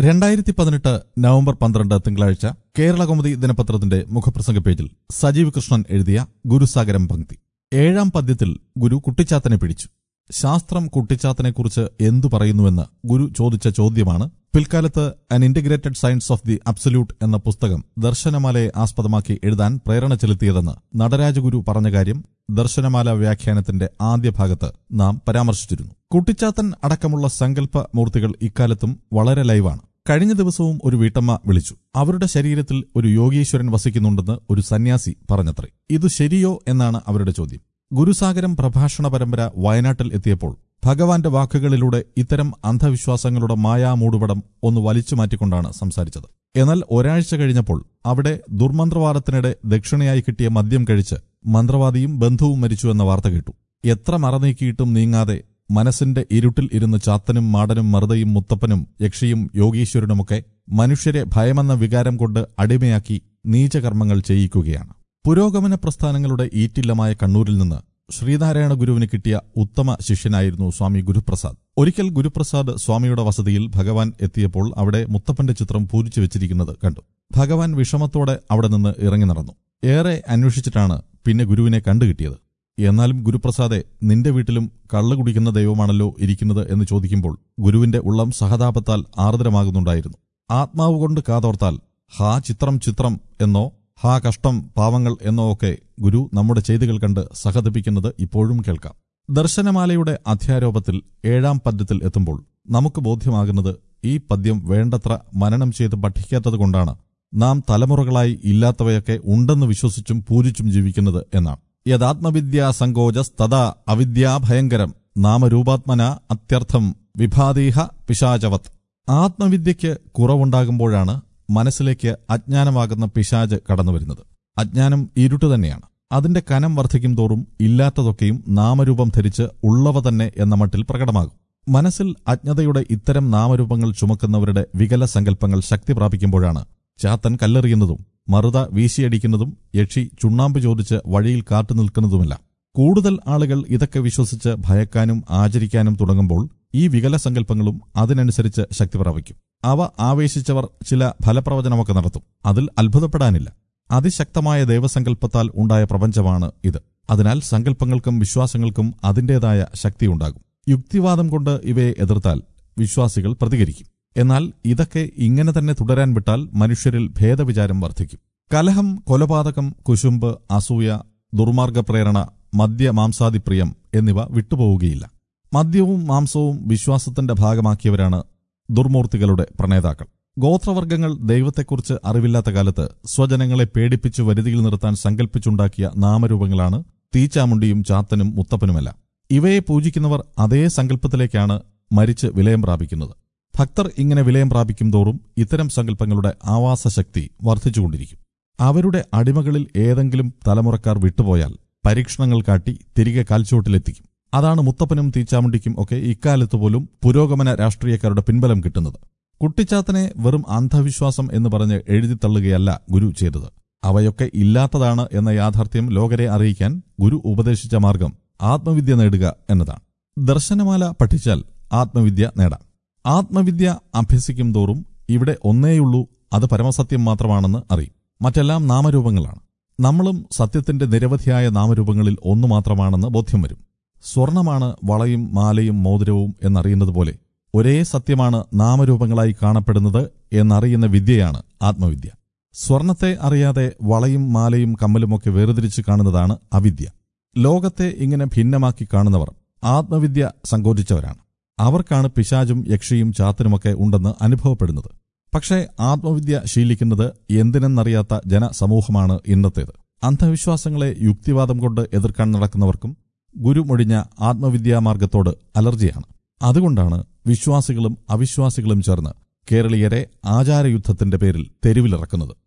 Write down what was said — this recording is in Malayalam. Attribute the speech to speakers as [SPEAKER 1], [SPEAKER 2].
[SPEAKER 1] രണ്ടായിരത്തി പതിനെട്ട് നവംബർ പന്ത്രണ്ട് തിങ്കളാഴ്ച കേരളകൗമുദി ദിനപത്രത്തിന്റെ മുഖപ്രസംഗ പേജിൽ സജീവ് കൃഷ്ണൻ എഴുതിയ ഗുരുസാഗരം പങ്ക്തി ഏഴാം പദ്യത്തിൽ ഗുരു കുട്ടിച്ചാത്തനെ പിടിച്ചു ശാസ്ത്രം കുട്ടിച്ചാത്തനെക്കുറിച്ച് എന്തു പറയുന്നുവെന്ന് ഗുരു ചോദിച്ച ചോദ്യമാണ് പിൽക്കാലത്ത് an integrated science of the absolute എന്ന പുസ്തകം ദർശനമാലയെ ആസ്പദമാക്കി എഴുതാൻ പ്രേരണ ചെലുത്തിയതെന്ന് നടരാജഗുരു പറഞ്ഞ കാര്യം ദർശനമാല വ്യാഖ്യാനത്തിന്റെ ആദ്യ ഭാഗത്ത് നാം പരാമർശിച്ചിരുന്നു കുട്ടിച്ചാത്തൻ അടക്കമുള്ള സങ്കല്പ മൂർത്തികൾ ഇക്കാലത്തും വളരെ ലൈവാണ് കഴിഞ്ഞ ദിവസവും ഒരു വീട്ടമ്മ വിളിച്ചു അവരുടെ ശരീരത്തിൽ ഒരു യോഗീശ്വരൻ വസിക്കുന്നുണ്ടെന്ന് ഒരു സന്യാസി പറഞ്ഞത്രേ ഇത് ശരിയോ എന്നാണ് അവരുടെ ചോദ്യം ഗുരുസാഗരം പ്രഭാഷണ പരമ്പര വയനാട്ടിൽ എത്തിയപ്പോൾ ഭഗവാന്റെ വാക്കുകളിലൂടെ ഇത്തരം അന്ധവിശ്വാസങ്ങളുടെ മായാമൂടുപടം ഒന്ന് വലിച്ചു മാറ്റിക്കൊണ്ടാണ് സംസാരിച്ചത് എന്നാൽ ഒരാഴ്ച കഴിഞ്ഞപ്പോൾ അവിടെ ദുർമന്ത്രവാദത്തിനിടെ ദക്ഷിണയായി കിട്ടിയ മദ്യം കഴിച്ച് മന്ത്രവാദിയും ബന്ധുവും മരിച്ചു എന്ന വാർത്ത കേട്ടു എത്ര മറനീക്കിയിട്ടും നീങ്ങാതെ മനസ്സിന്റെ ഇരുട്ടിൽ ഇരുന്ന് ചാത്തനും മാടനും മറുതയും മുത്തപ്പനും യക്ഷിയും യോഗീശ്വരനുമൊക്കെ മനുഷ്യരെ ഭയമെന്ന വികാരം കൊണ്ട് അടിമയാക്കി നീചകർമ്മങ്ങൾ ചെയ്യിക്കുകയാണ് പുരോഗമന പ്രസ്ഥാനങ്ങളുടെ ഈറ്റില്ലമായ കണ്ണൂരിൽ നിന്ന് ശ്രീനാരായണ ഗുരുവിന് കിട്ടിയ ഉത്തമ ശിഷ്യനായിരുന്നു സ്വാമി ഗുരുപ്രസാദ് ഒരിക്കൽ ഗുരുപ്രസാദ് സ്വാമിയുടെ വസതിയിൽ ഭഗവാൻ എത്തിയപ്പോൾ അവിടെ മുത്തപ്പന്റെ ചിത്രം പൂജിച്ചു വെച്ചിരിക്കുന്നത് കണ്ടു ഭഗവാൻ വിഷമത്തോടെ അവിടെ നിന്ന് ഇറങ്ങി നടന്നു ഏറെ അന്വേഷിച്ചിട്ടാണ് പിന്നെ ഗുരുവിനെ കണ്ടുകിട്ടിയത് എന്നാലും ഗുരുപ്രസാദെ നിന്റെ വീട്ടിലും കള്ളു കുടിക്കുന്ന ദൈവമാണല്ലോ ഇരിക്കുന്നത് എന്ന് ചോദിക്കുമ്പോൾ ഗുരുവിന്റെ ഉള്ളം സഹതാപത്താൽ ആർദ്രമാകുന്നുണ്ടായിരുന്നു ആത്മാവ് കൊണ്ട് കാതോർത്താൽ ഹാ ചിത്രം ചിത്രം എന്നോ ഹാ കഷ്ടം പാവങ്ങൾ എന്നോ ഒക്കെ ഗുരു നമ്മുടെ ചെയ്തികൾ കണ്ട് സഹതപിക്കുന്നത് ഇപ്പോഴും കേൾക്കാം ദർശനമാലയുടെ അധ്യാരോപത്തിൽ ഏഴാം പദ്യത്തിൽ എത്തുമ്പോൾ നമുക്ക് ബോധ്യമാകുന്നത് ഈ പദ്യം വേണ്ടത്ര മനനം ചെയ്ത് പഠിക്കാത്തതുകൊണ്ടാണ് നാം തലമുറകളായി ഇല്ലാത്തവയൊക്കെ ഉണ്ടെന്ന് വിശ്വസിച്ചും പൂജിച്ചും ജീവിക്കുന്നത് എന്നാണ് യഥാത്മവിദ്യാ സങ്കോചസ് തഥാ അവിദ്യാഭയങ്കരം നാമരൂപാത്മന അത്യർത്ഥം വിഭാതീഹ പിശാചവത് ആത്മവിദ്യയ്ക്ക് കുറവുണ്ടാകുമ്പോഴാണ് മനസ്സിലേക്ക് അജ്ഞാനമാകുന്ന പിശാജ് കടന്നുവരുന്നത് അജ്ഞാനം ഇരുട്ട് തന്നെയാണ് അതിന്റെ കനം വർദ്ധിക്കും തോറും ഇല്ലാത്തതൊക്കെയും നാമരൂപം ധരിച്ച് ഉള്ളവ തന്നെ എന്ന മട്ടിൽ പ്രകടമാകും മനസ്സിൽ അജ്ഞതയുടെ ഇത്തരം നാമരൂപങ്ങൾ ചുമക്കുന്നവരുടെ വികല സങ്കല്പങ്ങൾ ശക്തി പ്രാപിക്കുമ്പോഴാണ് ചാത്തൻ കല്ലെറിയുന്നതും മറുത വീശിയടിക്കുന്നതും യക്ഷി ചുണ്ണാമ്പ് ചോദിച്ച് വഴിയിൽ കാത്തു നിൽക്കുന്നതുമല്ല കൂടുതൽ ആളുകൾ ഇതൊക്കെ വിശ്വസിച്ച് ഭയക്കാനും ആചരിക്കാനും തുടങ്ങുമ്പോൾ ഈ വികല സങ്കല്പങ്ങളും അതിനനുസരിച്ച് ശക്തി പ്രാപിക്കും അവ ആവേശിച്ചവർ ചില ഫലപ്രവചനമൊക്കെ നടത്തും അതിൽ അത്ഭുതപ്പെടാനില്ല അതിശക്തമായ ദൈവസങ്കല്പത്താൽ ഉണ്ടായ പ്രപഞ്ചമാണ് ഇത് അതിനാൽ സങ്കല്പങ്ങൾക്കും വിശ്വാസങ്ങൾക്കും അതിന്റേതായ ശക്തിയുണ്ടാകും യുക്തിവാദം കൊണ്ട് ഇവയെ എതിർത്താൽ വിശ്വാസികൾ പ്രതികരിക്കും എന്നാൽ ഇതൊക്കെ ഇങ്ങനെ തന്നെ തുടരാൻ വിട്ടാൽ മനുഷ്യരിൽ ഭേദവിചാരം വർദ്ധിക്കും കലഹം കൊലപാതകം കുശുമ്പ് അസൂയ ദുർമാർഗ പ്രേരണ മദ്യ മാംസാദിപ്രിയം എന്നിവ വിട്ടുപോവുകയില്ല മദ്യവും മാംസവും വിശ്വാസത്തിന്റെ ഭാഗമാക്കിയവരാണ് ദുർമൂർത്തികളുടെ പ്രണേതാക്കൾ ഗോത്രവർഗ്ഗങ്ങൾ ദൈവത്തെക്കുറിച്ച് അറിവില്ലാത്ത കാലത്ത് സ്വജനങ്ങളെ പേടിപ്പിച്ചു വരുതിയിൽ നിർത്താൻ സങ്കല്പിച്ചുണ്ടാക്കിയ നാമരൂപങ്ങളാണ് തീച്ചാമുണ്ടിയും ചാത്തനും മുത്തപ്പനുമല്ല ഇവയെ പൂജിക്കുന്നവർ അതേ സങ്കല്പത്തിലേക്കാണ് മരിച്ച് വിലയം പ്രാപിക്കുന്നത് ഭക്തർ ഇങ്ങനെ വിലയം പ്രാപിക്കും തോറും ഇത്തരം സങ്കല്പങ്ങളുടെ ആവാസശക്തി വർദ്ധിച്ചുകൊണ്ടിരിക്കും അവരുടെ അടിമകളിൽ ഏതെങ്കിലും തലമുറക്കാർ വിട്ടുപോയാൽ പരീക്ഷണങ്ങൾ കാട്ടി തിരികെ കാൽച്ചുവട്ടിലെത്തിക്കും അതാണ് മുത്തപ്പനും തീച്ചാമുണ്ടിക്കും ഒക്കെ ഇക്കാലത്ത് പോലും പുരോഗമന രാഷ്ട്രീയക്കാരുടെ പിൻബലം കിട്ടുന്നത് കുട്ടിച്ചാത്തനെ വെറും അന്ധവിശ്വാസം എന്ന് പറഞ്ഞ് എഴുതിത്തള്ളുകയല്ല ഗുരു ചെയ്തത് അവയൊക്കെ ഇല്ലാത്തതാണ് എന്ന യാഥാർത്ഥ്യം ലോകരെ അറിയിക്കാൻ ഗുരു ഉപദേശിച്ച മാർഗം ആത്മവിദ്യ നേടുക എന്നതാണ് ദർശനമാല പഠിച്ചാൽ ആത്മവിദ്യ നേടാം ആത്മവിദ്യ അഭ്യസിക്കും തോറും ഇവിടെ ഒന്നേയുള്ളൂ അത് പരമസത്യം മാത്രമാണെന്ന് അറിയും മറ്റെല്ലാം നാമരൂപങ്ങളാണ് നമ്മളും സത്യത്തിന്റെ നിരവധിയായ നാമരൂപങ്ങളിൽ ഒന്നു മാത്രമാണെന്ന് ബോധ്യം വരും സ്വർണമാണ് വളയും മാലയും മോതിരവും എന്നറിയുന്നത് പോലെ ഒരേ സത്യമാണ് നാമരൂപങ്ങളായി കാണപ്പെടുന്നത് എന്നറിയുന്ന വിദ്യയാണ് ആത്മവിദ്യ സ്വർണത്തെ അറിയാതെ വളയും മാലയും കമ്മലുമൊക്കെ വേർതിരിച്ച് കാണുന്നതാണ് അവിദ്യ ലോകത്തെ ഇങ്ങനെ ഭിന്നമാക്കി കാണുന്നവർ ആത്മവിദ്യ സങ്കോചിച്ചവരാണ് അവർക്കാണ് പിശാചും യക്ഷിയും ചാത്തനുമൊക്കെ ഉണ്ടെന്ന് അനുഭവപ്പെടുന്നത് പക്ഷേ ആത്മവിദ്യ ശീലിക്കുന്നത് എന്തിനെന്നറിയാത്ത ജനസമൂഹമാണ് ഇന്നത്തേത് അന്ധവിശ്വാസങ്ങളെ യുക്തിവാദം കൊണ്ട് എതിർക്കാൻ നടക്കുന്നവർക്കും ഗുരുമൊഴിഞ്ഞ ആത്മവിദ്യാമാർഗത്തോട് അലർജിയാണ് അതുകൊണ്ടാണ് വിശ്വാസികളും അവിശ്വാസികളും ചേർന്ന് കേരളീയരെ ആചാരയുദ്ധത്തിന്റെ പേരിൽ തെരുവിലിറക്കുന്നത്